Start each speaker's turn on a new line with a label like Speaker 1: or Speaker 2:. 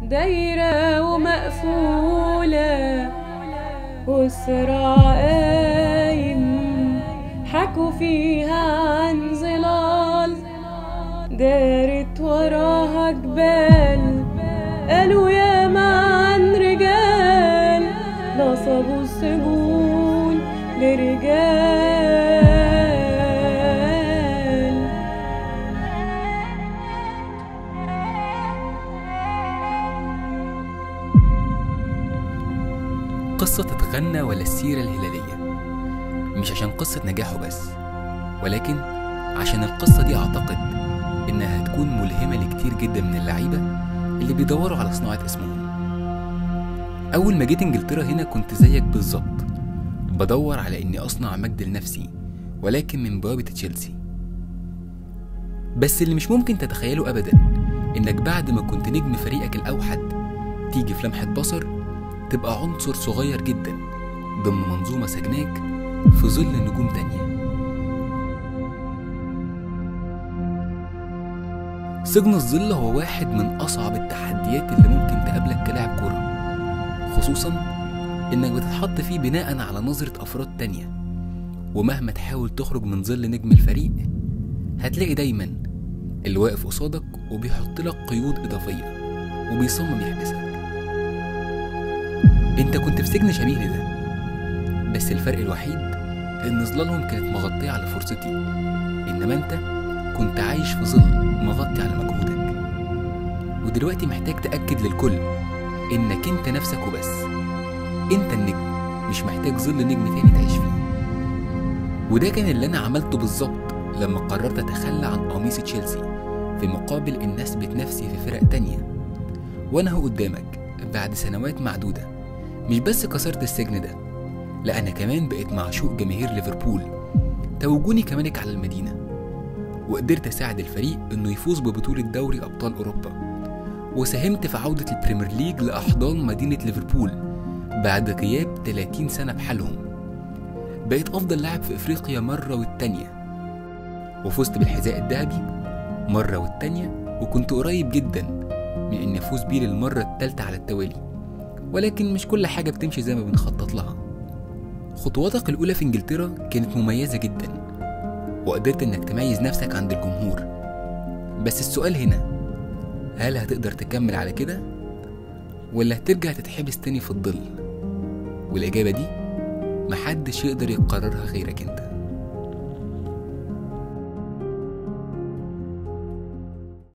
Speaker 1: دايرة ومقفولة وصراع قايم حكوا فيها عن ظلال دارت وراها جبال قالوا ياما عن رجال نصبوا السجون لرجال
Speaker 2: قصة تتغنى ولا السيرة الهلالية مش عشان قصة نجاحه بس ولكن عشان القصة دي أعتقد إنها هتكون ملهمة لكتير جدا من اللعيبة اللي بيدوروا على صناعة اسمهم أول ما جيت إنجلترا هنا كنت زيك بالظبط بدور على إني أصنع مجد لنفسي ولكن من بوابة تشيلسي بس اللي مش ممكن تتخيله أبدا إنك بعد ما كنت نجم فريقك الأوحد تيجي في لمحة بصر تبقى عنصر صغير جدا ضمن منظومة سجناك في ظل نجوم تانية سجن الظل هو واحد من أصعب التحديات اللي ممكن تقابلك كلاعب كورة خصوصا إنك بتتحط فيه بناء على نظرة أفراد تانية ومهما تحاول تخرج من ظل نجم الفريق هتلاقي دايما اللي واقف قصادك وبيحط لك قيود إضافية وبيصمم يحبسك انت كنت في سجن شبيه لده بس الفرق الوحيد ان ظلالهم كانت مغطية على فرصتي انما انت كنت عايش في ظل مغطي على مجهودك ودلوقتي محتاج تأكد للكل انك انت نفسك وبس انت النجم مش محتاج ظل نجم تاني تعيش فيه وده كان اللي انا عملته بالظبط لما قررت اتخلى عن قميص تشيلسي في مقابل ان اثبت نفسي في فرق تانية وانا هو قدامك بعد سنوات معدوده مش بس كسرت السجن ده لا أنا كمان بقيت معشوق جماهير ليفربول توجوني كملك على المدينة وقدرت أساعد الفريق إنه يفوز ببطولة دوري أبطال أوروبا وساهمت في عودة البريمير ليج لأحضان مدينة ليفربول بعد غياب 30 سنة بحالهم بقيت أفضل لاعب في إفريقيا مرة والتانية وفزت بالحذاء الذهبي مرة والتانية وكنت قريب جدا من إني أفوز بيه للمرة التالتة على التوالي ولكن مش كل حاجة بتمشي زي ما بنخطط لها خطواتك الأولى في إنجلترا كانت مميزة جدا وقدرت إنك تميز نفسك عند الجمهور بس السؤال هنا هل هتقدر تكمل على كده ولا هترجع تتحبس تاني في الظل والإجابة دي محدش يقدر يقررها غيرك انت